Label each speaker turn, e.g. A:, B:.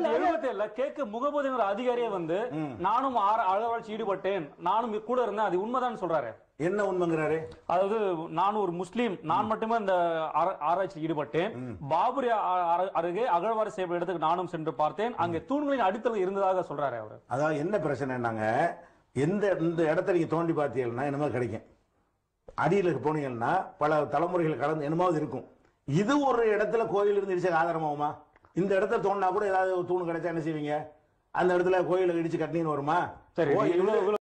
A: எழுபத்தி ஏழுல கேக்கு முகபதிங்கிற அதிகாரியே வந்து நானும் ஆர- அகழ்வாராய்ச்சி ஈடுபட்டேன் நானும் கூட இருந்தேன் அது உண்மைதான் சொல்றாரு
B: என்ன உண்மைங்கிறாரு
A: அதாவது நான் ஒரு முஸ்லீம் நான் மட்டுமே இந்த ஆர- ஆராய்ச்சியில் ஈடுபட்டேன் பாபுரி அ- அ- அருகே அகழ்வாராய்ச்சி செய்யப்பட்ட இடத்துக்கு நானும் சென்று பார்த்தேன் அங்கே தூண்களின் அடித்தளம் இருந்ததாக சொல்றாரு அவரு
B: அதாவது என்ன பிரச்சனைனாங்க எந்த இந்த இடத்த நீங்க தோண்டி பார்த்தீங்கன்னா என்னமோ கிடைக்கும் அடியில் போனீங்கன்னா பல தலைமுறைகள் கடந்து என்னமாவது இருக்கும் இது ஒரு இடத்துல கோயில் இருந்து இடிச்ச ஆதாரமாகுமா இந்த இடத்துல தோண்டினா கூட ஏதாவது ஒரு தூண் கிடைச்சா என்ன செய்வீங்க அந்த இடத்துல கோயிலை இடிச்சு கட்டினு வருமா
A: சரி
B: கோயில்
A: இவ்வளவு இவ்வளவு